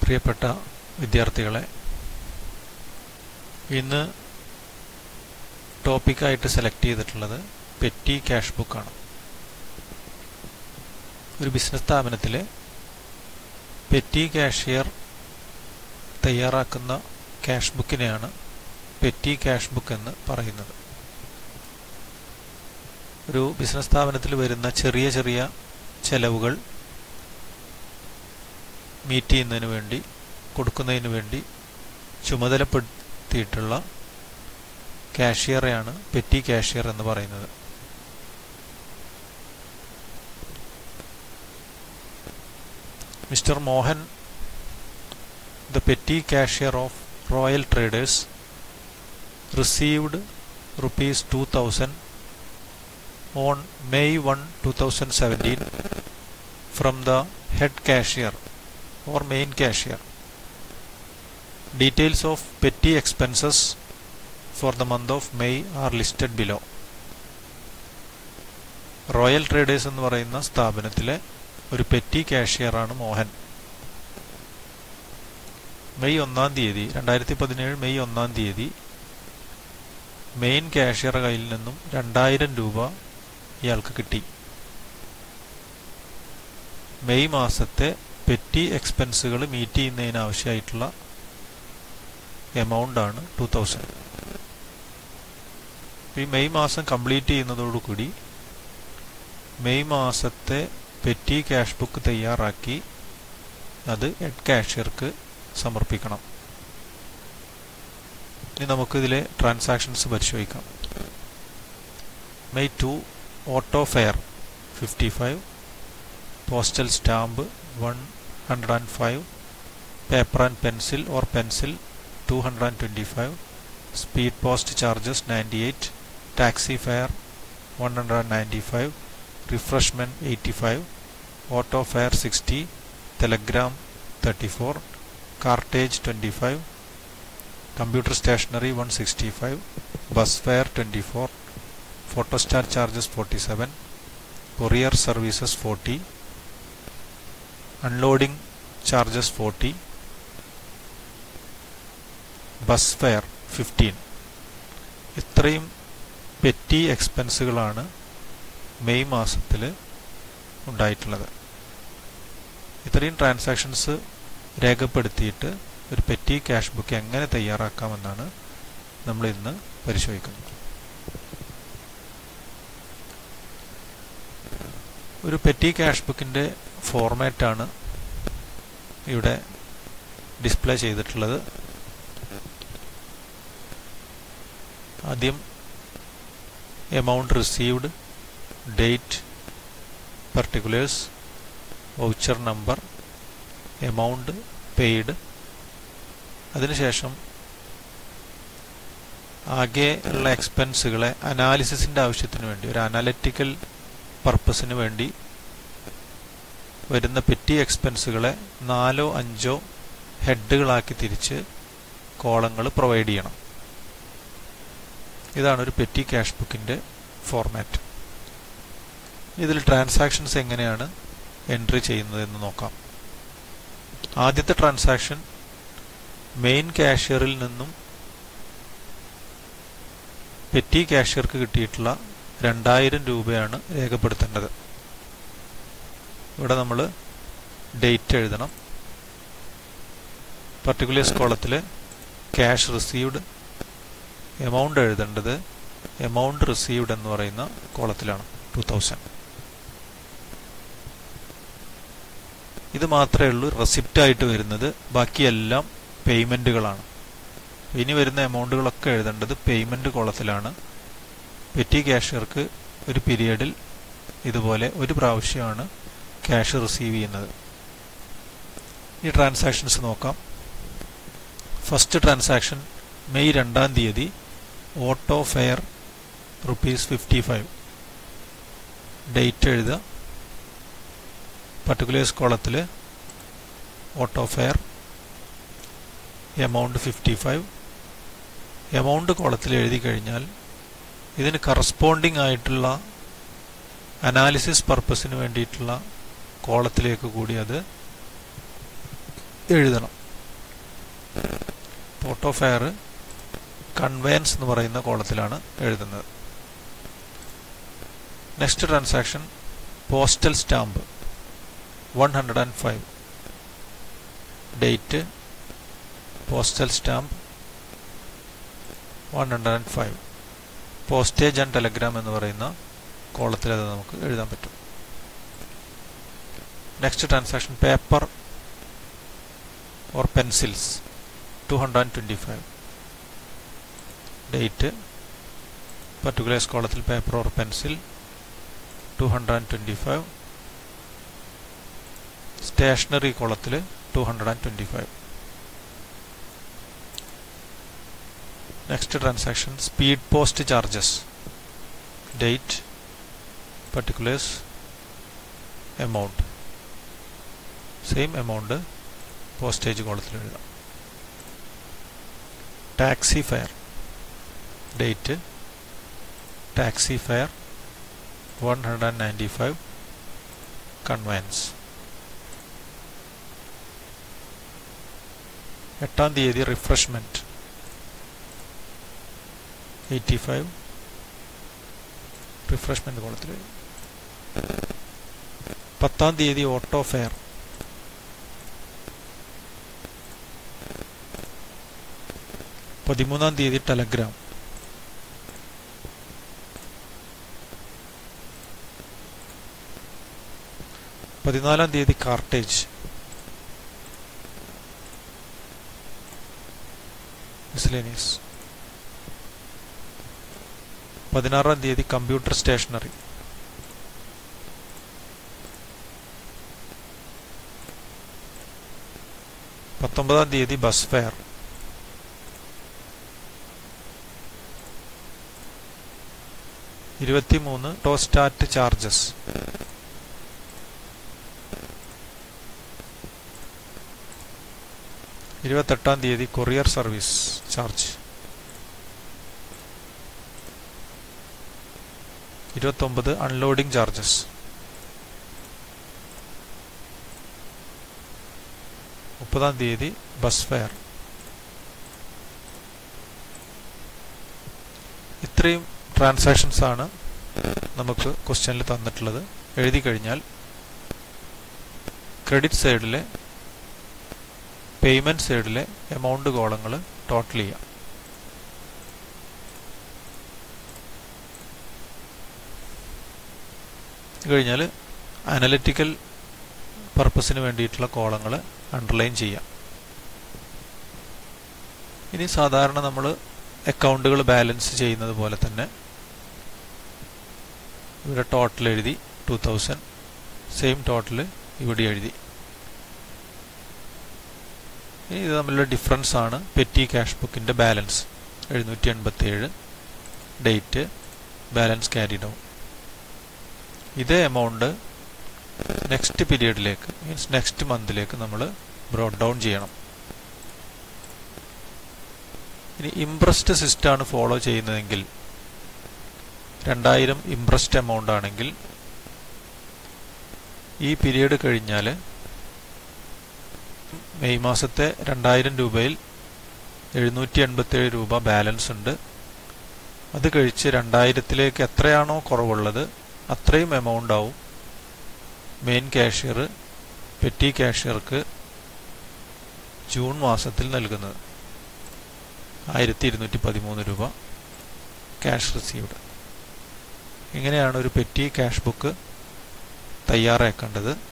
പ്രിയപ്പെട്ട വിദ്യാർത്ഥികളെ ഇന്ന് ടോപ്പിക്കായിട്ട് സെലക്ട് ചെയ്തിട്ടുള്ളത് പെറ്റി ക്യാഷ് ബുക്കാണ് ഒരു ബിസിനസ് സ്ഥാപനത്തിലെ പെറ്റി കാഷ്യർ തയ്യാറാക്കുന്ന ക്യാഷ് ബുക്കിനെയാണ് പെറ്റി ക്യാഷ് ബുക്ക് എന്ന് പറയുന്നത് ഒരു ബിസിനസ് സ്ഥാപനത്തിൽ വരുന്ന ചെറിയ ചെറിയ ചെലവുകൾ മീറ്റ് ചെയ്യുന്നതിന് വേണ്ടി കൊടുക്കുന്നതിന് വേണ്ടി ചുമതലപ്പെടുത്തിയിട്ടുള്ള കാഷ്യറെയാണ് പെറ്റി കാഷ്യർ എന്ന് പറയുന്നത് mister Mohan the petty cashier of Royal Traders received rupees two thousand on May one two thousand seventeen from the head cashier or main cashier. Details of petty expenses for the month of May are listed below. Royal Traders എന്ന് പറയുന്ന സ്ഥാപനത്തിലെ ഒരു petty കാഷ്യറാണ് Mohan May ഒന്നാം തീയതി രണ്ടായിരത്തി പതിനേഴ് May ഒന്നാം തീയതി മെയിൻ കാഷ്യർ കയ്യിൽ നിന്നും രണ്ടായിരം രൂപ ഇയാൾക്ക് കിട്ടി മെയ് മാസത്തെ പെറ്റി എക്സ്പെൻസുകൾ മീറ്റ് ചെയ്യുന്നതിന് ആവശ്യമായിട്ടുള്ള എമൗണ്ട് ആണ് ടു തൗസൻഡ് ഈ മെയ് മാസം കംപ്ലീറ്റ് ചെയ്യുന്നതോടുകൂടി മെയ് മാസത്തെ പെറ്റി ക്യാഷ് ബുക്ക് തയ്യാറാക്കി അത് ഹെഡ് കാഷ്യർക്ക് സമർപ്പിക്കണം ഇനി നമുക്ക് ഇതിലെ ട്രാൻസാക്ഷൻസ് പരിശോധിക്കാം May two auto fare fifty five postal stamp 105 paper and pencil or pencil 225 speed post charges 98 taxi fare 195 refreshment 85 auto fare 60 telegram 34 cartage 25 computer stationery 165 bus fare 24 photostat charges 47 courier services 40 unloading charges forty bus fare fifteen ഇത്രയും petty എക്സ്പെൻസുകളാണ് May മാസത്തിൽ ഉണ്ടായിട്ടുള്ളത് ഇത്രയും transactions രേഖപ്പെടുത്തിയിട്ട് ഒരു petty cash book എങ്ങനെ തയ്യാറാക്കാമെന്നാണ് നമ്മൾ ഇന്ന് പരിശോധിക്കുന്നത് ഒരു പെറ്റി ക്യാഷ് ബുക്കിൻ്റെ ഫോർമാറ്റാണ് ഇവിടെ ഡിസ്പ്ലേ ചെയ്തിട്ടുള്ളത് ആദ്യം amount received date particulars voucher number amount paid അതിനുശേഷം ആകെ ഉള്ള എക്സ്പെൻസുകളെ അനാലിസിസിൻ്റെ ആവശ്യത്തിന് വേണ്ടി ഒരു അനാലിറ്റിക്കൽ പർപ്പസിന് വേണ്ടി വരുന്ന പെറ്റി എക്സ്പെൻസുകളെ നാലോ അഞ്ചോ ഹെഡുകളാക്കി തിരിച്ച് കോളങ്ങൾ പ്രൊവൈഡ് ചെയ്യണം ഇതാണ് ഒരു പെറ്റി ക്യാഷ് ബുക്കിൻ്റെ ഫോർമാറ്റ് ഇതിൽ ട്രാൻസാക്ഷൻസ് എങ്ങനെയാണ് എൻട്രി ചെയ്യുന്നതെന്ന് നോക്കാം ആദ്യത്തെ ട്രാൻസാക്ഷൻ മെയിൻ ക്യാഷ്യറിൽ നിന്നും പെറ്റി ക്യാഷ്യർക്ക് കിട്ടിയിട്ടുള്ള രണ്ടായിരം രൂപയാണ് രേഖപ്പെടുത്തേണ്ടത് ഇവിടെ നമ്മൾ ഡേറ്റ് എഴുതണം പർട്ടിക്കുലേഴ്സ് കോളത്തിൽ ക്യാഷ് റിസീവ്ഡ് എമൗണ്ട് എഴുതേണ്ടത് എമൗണ്ട് റിസീവ്ഡ് എന്ന് പറയുന്ന കോളത്തിലാണ് ടു തൗസൻഡ് ഇത് മാത്രമേ ഉള്ളൂ റെസിപ്റ്റ് ആയിട്ട് വരുന്നത് ബാക്കിയെല്ലാം പേയ്മെൻറ്റുകളാണ് ഇനി വരുന്ന എമൗണ്ടുകളൊക്കെ എഴുതേണ്ടത് പേയ്മെൻറ്റ് കോളത്തിലാണ് പെറ്റി ക്യാഷ്യർക്ക് ഒരു പീരിയഡിൽ ഇതുപോലെ ഒരു പ്രാവശ്യമാണ് ക്യാഷ് റിസീവ് ചെയ്യുന്നത് ഈ ട്രാൻസാക്ഷൻസ് നോക്കാം ഫസ്റ്റ് ട്രാൻസാക്ഷൻ മെയ് രണ്ടാം തീയതി auto fare rupees fifty five date എഴുതുക പർട്ടിക്കുലേഴ്സ് കോളത്തിൽ auto fare amount fifty five amount കോളത്തിൽ എഴുതി കഴിഞ്ഞാൽ ഇതിന് കറസ്പോണ്ടിങ് ആയിട്ടുള്ള അനാലിസിസ് പർപ്പസിന് വേണ്ടിയിട്ടുള്ള കോളത്തിലേക്ക് കൂടി അത് എഴുതണം ഓട്ടോ ഫെയർ കൺവെയൻസ് എന്ന് പറയുന്ന കോളത്തിലാണ് എഴുതുന്നത് next transaction postal stamp one hundred and five date postal stamp one hundred and five postage and telegram എന്ന് പറയുന്ന കോളത്തിൽ അത് നമുക്ക് എഴുതാൻ പറ്റും next transaction paper or pencils two hundred and twenty five date particulars കോളത്തിൽ paper or pencil two hundred and twenty five stationery കോളത്തിൽ two hundred and twenty five next transaction speed post charges date particulars amount same amount postage കോളത്തിൽ എഴുതാം taxi fare date taxi fare one hundred and ninety five conveyance എട്ടാം തീയതി refreshment eighty five refreshment കോളത്തിൽ പത്താം തീയതി auto fair പതിമൂന്നാം തീയതി Telegram പതിനാലാം തീയതി കാർട്ടേജ് മിസ്ലേനിയസ് പതിനാറാം തീയതി കമ്പ്യൂട്ടർ സ്റ്റേഷനറി പത്തൊമ്പതാം തീയതി ബസ് ഫെയർ ഇരുപത്തിമൂന്ന് ടോസ്റ്റാറ്റ് ചാർജസ് ഇരുപത്തെട്ടാം തീയതി കൊറിയർ സർവീസ് ചാർജ് ഇരുപത്തൊമ്പത് അൺലോഡിംഗ് ചാർജസ് മുപ്പതാം തീയതി ബസ് ഫെയർ ഇത്രയും ട്രാൻസാക്ഷൻസ് ആണ് നമുക്ക് ക്വസ്റ്റ്യനിൽ തന്നിട്ടുള്ളത് എഴുതി കഴിഞ്ഞാൽ ക്രെഡിറ്റ് സൈഡിലെ പേയ്മെൻറ്റ് സൈഡിലെ എമൗണ്ട് കോളങ്ങൾ ടോട്ടൽ ചെയ്യാം കഴിഞ്ഞാൽ അനലിറ്റിക്കൽ പർപ്പസിന് വേണ്ടിയിട്ടുള്ള കോളങ്ങൾ അണ്ടർലൈൻ ചെയ്യാം ഇനി സാധാരണ നമ്മൾ അക്കൗണ്ടുകൾ ബാലൻസ് ചെയ്യുന്നത് പോലെ തന്നെ ഇവിടെ ടോട്ടൽ എഴുതി ടു തൗസൻഡ് സെയിം ടോട്ടൽ ഇവിടെ എഴുതി ഇനി ഇത് തമ്മിലുള്ള ഡിഫറൻസ് ആണ് പെറ്റി ക്യാഷ് ബുക്കിൻ്റെ ബാലൻസ് എഴുന്നൂറ്റി എൺപത്തി ഏഴ് ഡേറ്റ് ബാലൻസ് ക്യാരി ഡൗൺ ഇതേ എമൗണ്ട് നെക്സ്റ്റ് പീരീഡിലേക്ക് മീൻസ് നെക്സ്റ്റ് മന്തിലേക്ക് നമ്മൾ ബ്രോഡ് ഡൗൺ ചെയ്യണം ഇനി ഇംപ്രസ്ഡ് സിസ്റ്റമാണ് ഫോളോ ചെയ്യുന്നതെങ്കിൽ രണ്ടായിരം ഇംപ്രസ്ഡ് എമൗണ്ട് ആണെങ്കിൽ ഈ പീരീഡ് കഴിഞ്ഞാൽ മെയ് മാസത്തെ രണ്ടായിരം രൂപയിൽ എഴുന്നൂറ്റി എൺപത്തേഴ് രൂപ ബാലൻസ് ഉണ്ട് അത് കഴിച്ച് രണ്ടായിരത്തിലേക്ക് എത്രയാണോ കുറവുള്ളത് അത്രയും എമൗണ്ട് ആവും മെയിൻ ക്യാഷ്യർ പെറ്റി ക്യാഷ്യർക്ക് ജൂൺ മാസത്തിൽ നൽകുന്നത് ആയിരത്തി ഇരുന്നൂറ്റി പതിമൂന്ന് രൂപ ക്യാഷ് റിസീവ്ഡ് ഇങ്ങനെയാണ് ഒരു പെറ്റി ക്യാഷ് ബുക്ക് തയ്യാറാക്കേണ്ടത്